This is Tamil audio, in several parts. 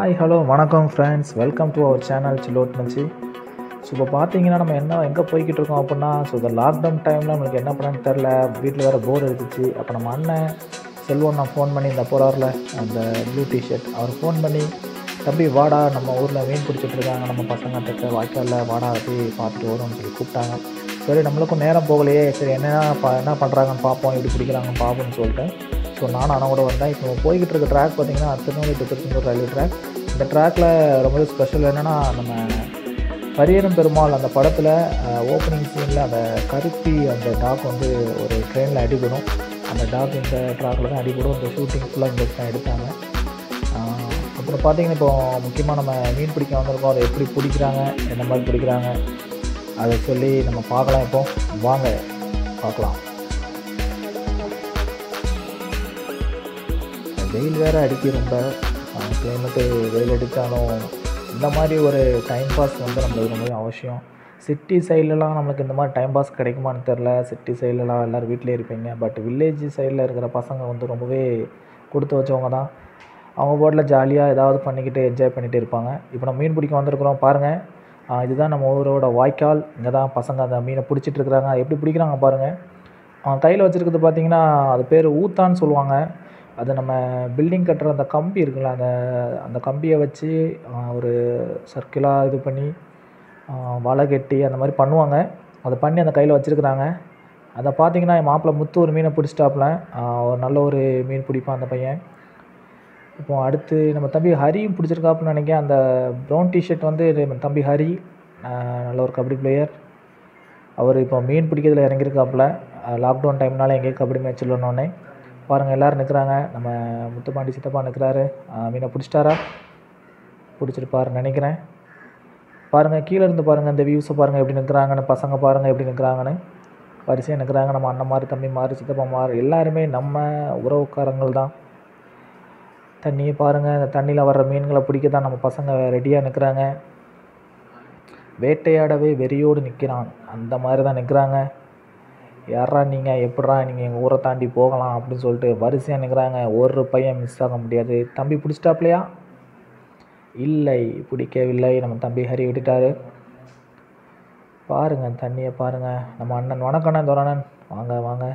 ஹாய் ஹலோ வணக்கம் friends welcome to our channel சிலோட் மச்சி ஸோ இப்போ பார்த்தீங்கன்னா நம்ம என்ன எங்கே போய்கிட்டு இருக்கோம் அப்படின்னா ஸோ இந்த லாக்டவுன் டைமில் நம்மளுக்கு என்ன பண்ணன்னு தெரில வீட்டில் வேறு போர் எடுத்துச்சு அப்போ நம்ம அண்ணன் செல்வம் நான் ஃபோன் பண்ணி இந்த போகிறாரில் அந்த ப்ளூ டிஷர்ட் அவர் ஃபோன் பண்ணி தம்பி வாடா நம்ம ஊரில் மீன் பிடிச்சிட்டு இருக்காங்க நம்ம பசங்க கிட்ட வாய்க்காலில் வாடா போய் பார்த்துட்டு வரும்னு சொல்லி கூப்பிட்டாங்க சரி நம்மளுக்கும் நேரம் போகலையே சரி என்ன ப என்ன பண்ணுறாங்கன்னு பார்ப்போம் எப்படி பிடிக்கிறாங்கன்னு பார்ப்போம்னு சொல்லிட்டு ஸோ நானும் அண்ணன் கூட வந்தேன் இப்போ போய்கிட்டு இருக்க ட்ராக் பார்த்தீங்கன்னா Tirunelveli to Tiruchendur railway track இந்த ட்ராக்கில் ரொம்பவே ஸ்பெஷல் என்னென்னா நம்ம பரியரும் பெருமாள் அந்த படத்தில் ஓப்பனிங் சீனில் அந்த கருப்பி அந்த டாக் வந்து ஒரு ட்ரெயினில் அடிபடும் அந்த டாக் இந்த ட்ராக்கில் தான் அடிபடும் இந்த ஷூட்டிங் ஃபுல்லாக இங்கே தான் எடுத்தாங்க ஆஹ் அப்புறம் பார்த்தீங்கன்னா இப்போ முக்கியமாக நம்ம மீன் பிடிக்க வந்திருக்கோம் அதை எப்படி பிடிக்கிறாங்க என்ன மாதிரி பிடிக்கிறாங்க அதை சொல்லி நம்ம பார்க்கலாம் இப்போ வாங்க பார்க்கலாம் வெயில் வேறு அடிக்கி ரொம்ப கிளைமேட்டு வெயில் அடித்தாலும் இந்த மாதிரி ஒரு டைம் பாஸ் வந்து நம்மளுக்கு ரொம்பவே அவசியம் சிட்டி சைட்லலாம் நம்மளுக்கு இந்த மாதிரி டைம் பாஸ் கிடைக்குமான்னு தெரில சிட்டி சைட்லலாம் எல்லோரும் வீட்டிலே இருப்பீங்க பட் வில்லேஜ் சைடில் இருக்கிற பசங்க வந்து ரொம்பவே கொடுத்து வச்சவங்க தான் அவங்க போட்டில் ஜாலியாக ஏதாவது பண்ணிக்கிட்டு என்ஜாய் பண்ணிகிட்டு இருப்பாங்க இப்போ நம்ம மீன் பிடிக்க வந்திருக்கிறோம் பாருங்கள் ஆஹ் இதுதான் நம்ம ஊரோட வாய்க்கால் இங்கே தான் பசங்க அந்த மீனை பிடிச்சிட்டு இருக்கிறாங்க எப்படி பிடிக்கிறாங்க பாருங்கள் அவன் கையில் வச்சுருக்கிறது பார்த்தீங்கன்னா அது பேர் ஊத்தான்னு சொல்லுவாங்க அது நம்ம பில்டிங் கட்டுற அந்த கம்பி இருக்குல்ல அந்த அந்த கம்பியை வச்சு ஆஹ் ஒரு சர்க்கிளாக இது பண்ணி ஆஹ் வலை கட்டி அந்த மாதிரி பண்ணுவாங்க அதை பண்ணி அந்த கையில் வச்சுருக்குறாங்க அதை பார்த்தீங்கன்னா என் மாப்பிள்ளை முத்து ஒரு மீனை பிடிச்சிட்டாப்புல ஆஹ் ஒரு நல்ல ஒரு மீன் பிடிப்பான் அந்த பையன் இப்போ அடுத்து நம்ம தம்பி ஹரியும் பிடிச்சிருக்காப்புன்னு நினைக்கிறேன் அந்த ப்ரௌன் டிஷர்ட் வந்து நம்ம தம்பி ஹரி ஆஹ் நல்ல ஒரு கபடி பிளேயர் அவர் இப்போ மீன் பிடிக்கிறதுல இறங்கியிருக்காப்புல லாக்டவுன் டைம்னால எங்கேயும் கபடி மேட்ச் இல்லைன்னொன்னே பாருங்கள் எல்லோரும் நிற்கிறாங்க நம்ம முத்துப்பாண்டி சித்தப்பா நிற்கிறாரு மீனை பிடிச்சிட்டாரா பிடிச்சிருப்பாருன்னு நினைக்கிறேன் பாருங்கள் கீழே இருந்து பாருங்கள் இந்த வியூஸை பாருங்கள் எப்படி நிற்கிறாங்கன்னு பசங்க பாருங்கள் எப்படி நிற்கிறாங்கன்னு வரிசையாக நிற்கிறாங்க நம்ம அண்ணன் மாதிரி தம்பி மாதிரி சித்தப்பா மாதிரி எல்லாருமே நம்ம உறவுக்காரங்கள் தான் தண்ணியை பாருங்கள் இந்த தண்ணியில் வர்ற மீன்களை பிடிக்க தான் நம்ம பசங்க ரெடியாக நிற்கிறாங்க வேட்டையாடவே வெறியோடு நிற்கிறான் அந்த மாதிரி தான் நிற்கிறாங்க யாரா நீங்கள் எப்பட்றா நீங்கள் எங்கள் ஊரை தாண்டி போகலாம் அப்படின்னு சொல்லிட்டு வரிசையாக நிற்கிறாங்க ஒரு பையன் மிஸ் ஆக முடியாது தம்பி பிடிச்சிட்டாப்லையா இல்லை பிடிக்கவில்லை நம்ம தம்பி ஹரி விட்டுட்டாரு பாருங்கள் தண்ணியை பாருங்கள் நம்ம அண்ணன் வணக்கண்ணன் தோரணன் வாங்க வாங்க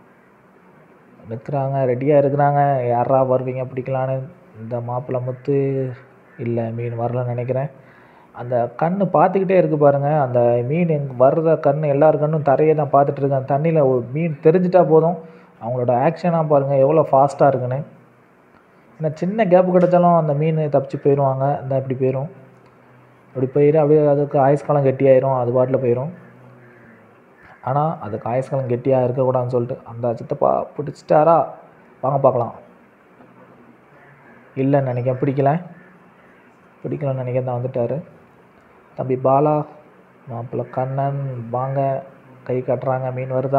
நிற்கிறாங்க ரெடியாக இருக்கிறாங்க யாரா வருவீங்க பிடிக்கலான்னு இந்த மாப்பிள்ளை முத்து இல்லை மீன் வரலன்னு நினைக்கிறேன் அந்த கண் பார்த்துக்கிட்டே இருக்குது பாருங்கள் அந்த மீன் எங் வர்ற கண் எல்லார் கண்ணும் தரையை தான் பார்த்துட்டு இருக்கு அந்த தண்ணியில் ஒரு மீன் தெரிஞ்சிட்டா போதும் அவங்களோட ஆக்ஷனாக பாருங்கள் எவ்வளோ ஃபாஸ்ட்டாக இருக்குன்னு ஏன்னா சின்ன கேப் கிடைச்சாலும் அந்த மீன் தப்பிச்சு போயிடுவாங்க இந்த இப்படி போயிடும் இப்படி போயிடும் அப்படியே அதுக்கு ஆயுஸ்காலம் கெட்டியாயிரும் அது பாட்டில் போயிடும் ஆனால் அதுக்கு ஆயுஸ்காலம் கெட்டியாக இருக்கக்கூடாதுன்னு சொல்லிட்டு அந்த சித்தப்பா பிடிச்சிட்டாரா வாங்க பார்க்கலாம் இல்லைன்னு நினைக்கிறேன் பிடிக்கல பிடிக்கலன்னு நினைக்கிறேன் தான் வந்துட்டார் தம்பி பாலா மாப்பிள்ளை கண்ணன் வாங்க கை காட்டுறாங்க மீன் வருதா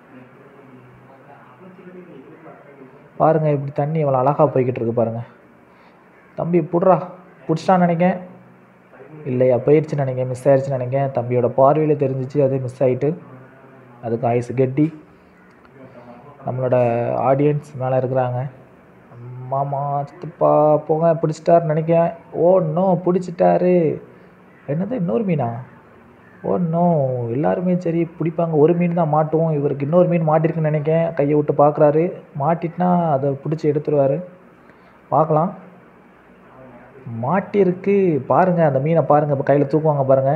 பாருங்க இப்படி தண்ணி எவ்வளோ அழகாக போய்கிட்டு இருக்கு பாருங்க தம்பி புட்றா பிடிச்சிட்டான்னு நினைக்கேன் இல்லையா போயிடுச்சுன்னு நினைக்கிறேன் மிஸ் ஆயிடுச்சுன்னு நினைக்கிறேன் தம்பியோட பார்வையில் தெரிஞ்சிச்சு அது மிஸ் ஆகிட்டு அதுக்கு ஐஸ் கெட்டி நம்மளோட ஆடியன்ஸ் மேலே இருக்கிறாங்க மாமா சித்தப்பா போங்க பிடிச்சிட்டாருன்னு நினைக்கிறேன் ஓ இன்னும் பிடிச்சிட்டாரு என்னது இன்னொரு மீனா ஓ இன்னும் எல்லாருமே சரி பிடிப்பாங்க ஒரு மீன் தான் மாட்டுவோம் இவருக்கு இன்னொரு மீன் மாட்டிருக்குன்னு நினைக்கிறேன் கையை விட்டு பார்க்குறாரு மாட்டிட்டுனா அதை பிடிச்சி எடுத்துருவார் பார்க்கலாம் மாட்டிருக்கு பாருங்கள் அந்த மீனை பாருங்கள் இப்போ கையில் தூக்குவாங்க பாருங்கள்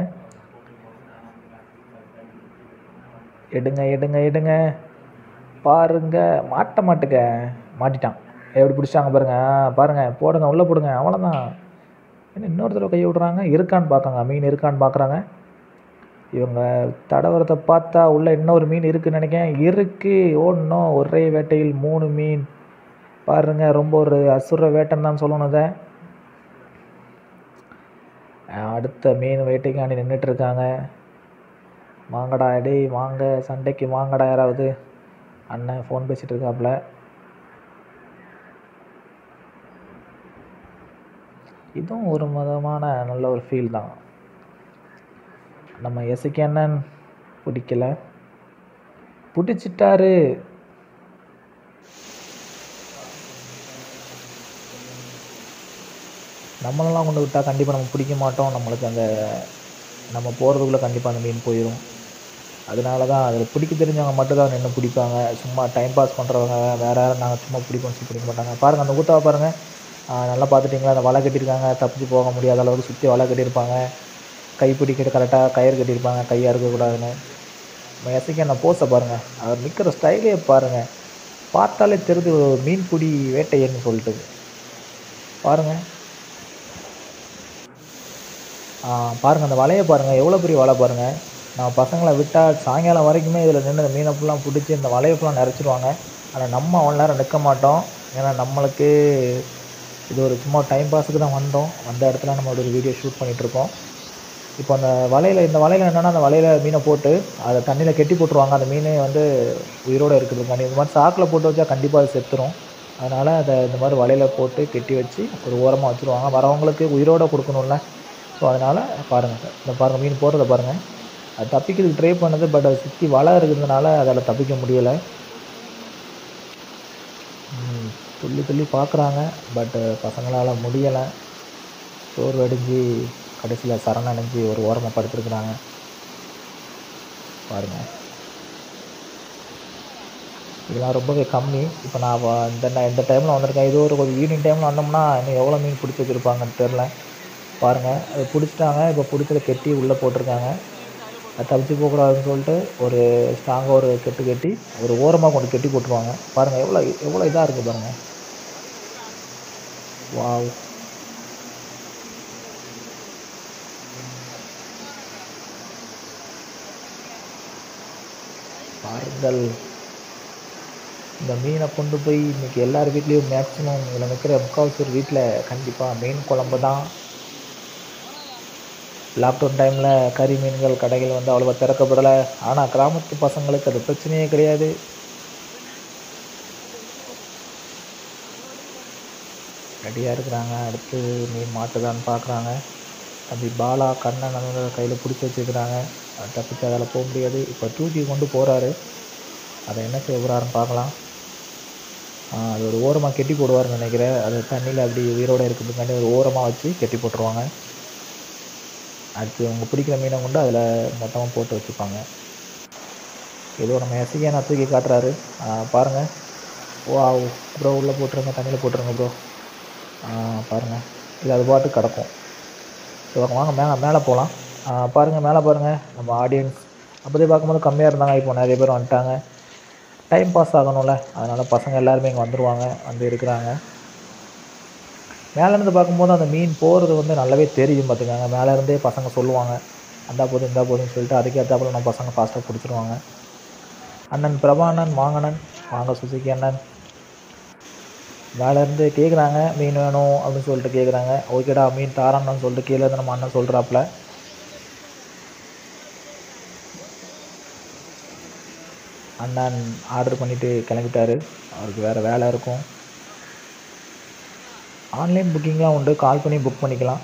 எடுங்க எடுங்க எடுங்க பாருங்க மாட்ட மாட்டுக்க மாட்டிட்டான் எப்படி பிடிச்சாங்க பாருங்க ஆ, பாருங்க போடுங்க உள்ளே போடுங்க அவ்வளோதான் என்ன இன்னொரு தடவை கையை விட்றாங்க இருக்கான்னு பார்க்காங்க மீன் இருக்கான்னு பார்க்குறாங்க இவங்க தடவரத்தை பார்த்தா உள்ள இன்னொரு மீன் இருக்குன்னு நினைக்கிறேன் இருக்கு ஓடணும் ஒரே வேட்டையில் மூணு மீன் பாருங்க ரொம்ப ஒரு அசுர வேட்டைன்னு தான் சொல்லணும் இதை அஹ் அடுத்த மீன் வேட்டைக்காண்டி நின்றுட்டு இருக்காங்க வாங்கடா டேய் வாங்க சண்டைக்கு வாங்கடா யாராவது அண்ணன் ஃபோன் பேசிகிட்டு இருக்காப்புல இதுவும் ஒரு விதமான நல்ல ஒரு ஃபீல் தான் நம்ம எஸ்கே அண்ணன் பிடிக்கல பிடிச்சிட்டாரு நம்மளெல்லாம் கொண்டு விட்டால் கண்டிப்பாக நம்ம பிடிக்க மாட்டோம் நம்மளுக்கு அந்த நம்ம போகிறதுக்குள்ளே கண்டிப்பாக அந்த மீன் போயிடும் அதனால தான் அதில் பிடிக்க தெரிஞ்சவங்க மட்டும் தான் நின்று பிடிப்பாங்க சும்மா டைம் பாஸ் பண்ணுறவங்க வேறு யாரும் நாங்கள் சும்மா பிடிப்போம் சொல்லி பிடிக்க மாட்டாங்க பாருங்கள் அந்த ஊத்தாவை பாருங்கள் நல்லா பார்த்துட்டிங்களா அந்த வலை கட்டியிருக்காங்க தப்பிச்சு போக முடியாத அளவுக்கு சுற்றி வலை கட்டியிருப்பாங்க கை பிடிக்கிற கரெக்டாக கயிறு கட்டியிருப்பாங்க கையாக இருக்கக்கூடாதுன்னு எசைக்கு அந்த போஸை பாருங்கள் அவர் நிற்கிற ஸ்டைலே பாருங்கள் பார்த்தாலே தெரிஞ்சு மீன் பிடி வேட்டையன்னு சொல்லிட்டு பாருங்கள் பாருங்கள் அந்த வலையை பாருங்கள் எவ்வளோ பெரிய வலை பாருங்கள் நான் பசங்களை விட்டால் சாயங்காலம் வரைக்குமே இதில் நின்று இந்த மீனை ஃபுல்லாக பிடிச்சி இந்த வலையை ஃபுல்லாக நிறச்சிடுவாங்க ஆனால் நம்ம அவ்வளோ நேரம் நிற்க மாட்டோம் ஏன்னா நம்மளுக்கு இது ஒரு சும்மா டைம் பாஸுக்கு தான் வந்தோம் அந்த இடத்துல நம்ம ஒரு வீடியோ ஷூட் பண்ணிகிட்ருக்கோம் இப்போ அந்த வலையில் இந்த வலையில் என்னென்னா அந்த வலையில் மீனை போட்டு அதை தண்ணியில் கெட்டி போட்டுருவாங்க அந்த மீனே வந்து உயிரோடு இருக்கிறதுக்காண்டி இந்த மாதிரி சாக்கில் போட்டு வச்சா கண்டிப்பாக அது செத்துரும் அதனால் அதை இந்த மாதிரி வலையில் போட்டு கெட்டி வச்சு ஒரு ஓரமாக வச்சுருவாங்க வரவங்களுக்கு உயிரோடு கொடுக்கணும்ல ஸோ அதனால் பாருங்கள் இந்த பாருங்கள் மீன் போடுறத பாருங்கள் அது தப்பிக்கிறதுக்கு ட்ரை பண்ணுது பட் அது சுற்றி வலை இருக்கிறதுனால அதில் தப்பிக்க முடியலை துள்ளி துள்ளி பார்க்குறாங்க பட்டு பசங்களால் முடியலை சோறு அடிஞ்சு கடைசியில் சரணடைஞ்சு ஒரு ஓரமாக படுத்துருக்குறாங்க பாருங்கள் இதெல்லாம் ரொம்பவே கம்மி இப்போ நான் இந்த இந்த டைமில் வந்திருக்கேன் இது ஒரு கொஞ்சம் ஈவினிங் டைமில் வந்தோம்னா இன்னும் எவ்வளோ மீன் பிடிச்சி வச்சுருப்பாங்கன்னு தெரில பாருங்கள் அது பிடிச்சிட்டாங்க இப்போ பிடிச்சத கெட்டி உள்ளே போட்டிருக்காங்க அது தப்பிச்சு போகக்கூடாதுன்னு சொல்லிட்டு ஒரு ஸ்ட்ராங்காக ஒரு கெட்டு கட்டி ஒரு ஓரமாக கொண்டு கெட்டி போட்டுருவாங்க பாருங்கள் எவ்வளோ எவ்வளோ இதாக இருக்குது பாருங்கள் வாவ் பாருங்கள் இந்த மீனை கொண்டு போய் இன்றைக்கி எல்லார் வீட்லேயும் மேக்ஸிமம் இதில் நிற்கிற முக்கால்வாசி ஒரு வீட்டில் கண்டிப்பாக மீன் குழம்பு தான் லாக்டவுன் டைமில் கறி மீன்கள் கடைகள் வந்து அவ்வளோவா திறக்கப்படலை ஆனால் கிராமத்து பசங்களுக்கு அது பிரச்சனையே கிடையாது ரெடியாக இருக்கிறாங்க அடுத்து மீன் மாட்டுதான்னு பார்க்குறாங்க தம்பி பாலா கண்ணன் அவங்க கையில் பிடிச்சி வச்சுருக்கிறாங்க அது தப்பிச்சு அதில் போக முடியாது இப்போ தூக்கி கொண்டு போகிறாரு அதை என்ன செய்ய போகிறாருன்னு பார்க்கலாம் அது ஒரு ஓரமாக கெட்டி போடுவார்னு நினைக்கிறேன் அது தண்ணியில் அப்படி உயிரோடு இருக்கிறதுக்காண்டி ஒரு ஓரமாக வச்சு கெட்டி போட்டுருவாங்க அடுத்து அவங்க பிடிக்கிற மீனை கொண்டு அதில் மொத்தமாக போட்டு வச்சுப்பாங்க ஏதோ நம்ம எசைக்கான தூக்கி காட்டுறாரு பாருங்கள் ஓ ப்ரோ உள்ளே போட்டுருங்க தண்ணியில் போட்டுருங்க ப்ரோ பாருங்கள் இது அது பாட்டு கிடக்கும் ஸோ வாங்க மேலே மேலே போகலாம் பாருங்கள் மேலே பாருங்கள் நம்ம ஆடியன்ஸ் அப்போதே பார்க்கும்போது கம்மியாக இருந்தாங்க இப்போ நிறைய பேர் வந்துட்டாங்க டைம் பாஸ் ஆகணும்ல அதனால் பசங்க எல்லாருமே இங்கே வந்துடுவாங்க வந்து இருக்கிறாங்க மேலேருந்து பார்க்கும்போது அந்த மீன் போகிறது வந்து நல்லாவே தெரியும் பார்த்துக்கோங்க மேலேருந்தே பசங்க சொல்லுவாங்க அந்தா போதும் இந்தா போதும்னு சொல்லிட்டு அதுக்கேற்றாப்புல நம்ம பசங்க ஃபாஸ்ட்டாக பிடிச்சிருவாங்க அண்ணன் பிரபாண்ணன் வாங்கண்ணன் வாங்க சுசுக்கி அண்ணன் மேலேருந்து கேட்குறாங்க மீன் வேணும் அப்படின்னு சொல்லிட்டு கேட்குறாங்க ஓகேடா மீன் தாரான்னு சொல்லிட்டு கீழே இருந்து நம்ம அண்ணன் சொல்கிறாப்புல அண்ணன் ஆர்டர் பண்ணிவிட்டு கிளம்பிட்டாரு அவருக்கு வேறு வேலை இருக்கும் ஆன்லைன் புக்கிங்லாம் உண்டு கால் பண்ணி புக் பண்ணிக்கலாம்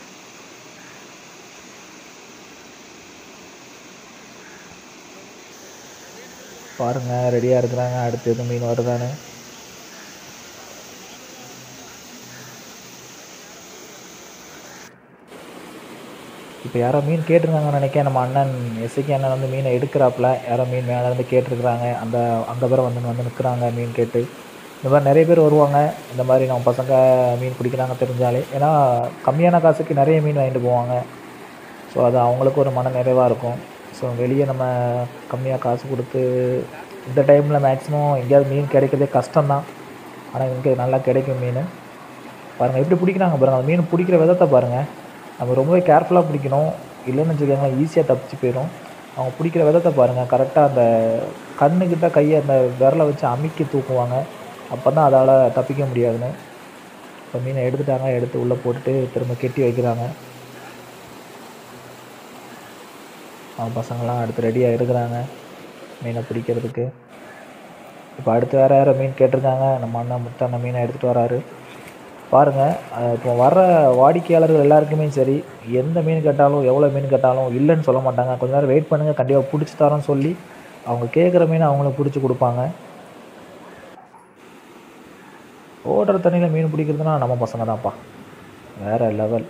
பாருங்கள் ரெடியாக இருக்கிறாங்க அடுத்து எதுவும் மீன் வருதான்னு இப்போ யாரோ மீன் கேட்டிருக்காங்கன்னு நினைக்கிறேன் நம்ம அண்ணன் எஸ்ஐக்கு அண்ணன் வந்து மீனை எடுக்கிறாப்புல யாரோ மீன் மேலே இருந்து கேட்டிருக்கிறாங்க அந்த அங்கே பேரை வந்து வந்து நிற்கிறாங்க மீன் கேட்டு இந்த மாதிரி நிறைய பேர் வருவாங்க இந்த மாதிரி நம்ம பசங்க மீன் பிடிக்கிறாங்க தெரிஞ்சாலே ஏன்னா கம்மியான காசுக்கு நிறைய மீன் வாங்கிட்டு போவாங்க ஸோ அது அவங்களுக்கு ஒரு மன நிறைவாக இருக்கும் ஸோ வெளியே நம்ம கம்மியாக காசு கொடுத்து இந்த டைமில் மேக்ஸிமம் எங்கேயாவது மீன் கிடைக்கிறதே கஷ்டம்தான் ஆனால் இங்கே நல்லா கிடைக்கும் மீன் பாருங்கள் எப்படி பிடிக்கிறாங்க பாருங்கள் அந்த மீன் பிடிக்கிற விதத்தை பாருங்கள் நம்ம ரொம்பவே கேர்ஃபுல்லாக பிடிக்கணும் இல்லைன்னு வச்சுக்கோங்களேன் ஈஸியாக தப்பிச்சு போயிடும் அவங்க பிடிக்கிற விதத்தை பாருங்கள் கரெக்டாக அந்த கண்ணுக்கிட்ட கையை அந்த விரலை வச்சு அமுக்கி தூக்குவாங்க அப்போ தான் அதால் தப்பிக்க முடியாதுன்னு இப்போ மீனை எடுத்துட்டாங்க எடுத்து உள்ளே போட்டுட்டு திரும்ப கெட்டி வைக்கிறாங்க அவங்க பசங்களாம் அடுத்து ரெடியாக இருக்கிறாங்க மீனை பிடிக்கிறதுக்கு இப்போ அடுத்து வேறு யாரோ மீன் கேட்டிருக்காங்க நம்ம அண்ணன் முத்தண்ணன் மீனை எடுத்துகிட்டு வராரு பாருங்கள் இப்போ வர்ற வாடிக்கையாளர்கள் எல்லாருக்குமே சரி எந்த மீன் கேட்டாலும் எவ்வளோ மீன் கேட்டாலும் இல்லைன்னு சொல்ல மாட்டாங்க கொஞ்ச நேரம் வெயிட் பண்ணுங்கள் கண்டிப்பாக பிடிச்சி தரோன்னு சொல்லி அவங்க கேட்குற மீனை அவங்களுக்கு பிடிச்சி கொடுப்பாங்க ஓடுற தண்ணியில் மீன் பிடிக்கிறதுனா நம்ம பசங்க தான்ப்பா வேறு லெவல்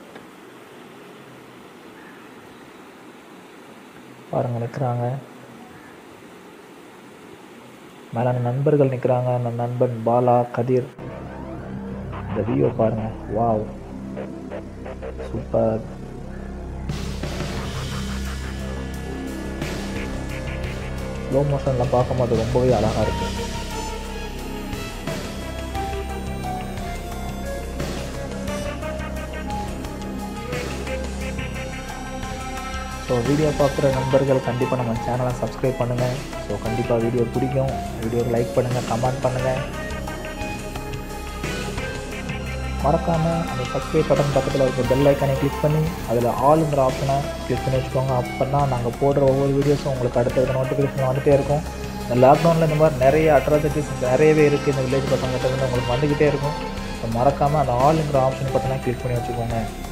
பாருங்க நிற்கிறாங்க மேலே நண்பர்கள் நிற்கிறாங்க நன் நண்பன் பாலா கதிர் இந்த வியூ பாருங்க வாவ் சூப்பர் ஸ்லோ மோஷனில் பார்க்கும்போது ரொம்பவே அழகாக இருக்குது ஸோ வீடியோ பார்க்குற நண்பர்கள் கண்டிப்பாக நம்ம சேனலை சப்ஸ்கிரைப் பண்ணுங்கள் ஸோ கண்டிப்பாக வீடியோ பிடிக்கும் வீடியோக்கு லைக் பண்ணுங்கள் கமெண்ட் பண்ணுங்கள் மறக்காமல் அந்த சப்ஸ்கிரைப் பட்டன் பக்கத்தில் இருக்க பெல் ஐக்கானை கிளிக் பண்ணி அதில் ஆளுங்கிற ஆப்ஷனை கிளிக் பண்ணி வச்சுக்கோங்க அப்போ தான் நாங்கள் போடுற ஒவ்வொரு வீடியோஸும் உங்களுக்கு அடுத்தடுத்த நோட்டிஃபிகேஷன் வந்துகிட்டே இருக்கும் இந்த லாக்டவுனில் இந்த மாதிரி நிறைய அட்ராசிட்டிஸ் நிறையவே இருக்குது இந்த வில்லேஜ் பசங்கிட்ட வந்து உங்களுக்கு வந்துக்கிட்டே இருக்கும் ஸோ மறக்காமல் அந்த ஆளுங்கிற ஆப்ஷன் பட்டனை கிளிக் பண்ணி வச்சுக்கோங்க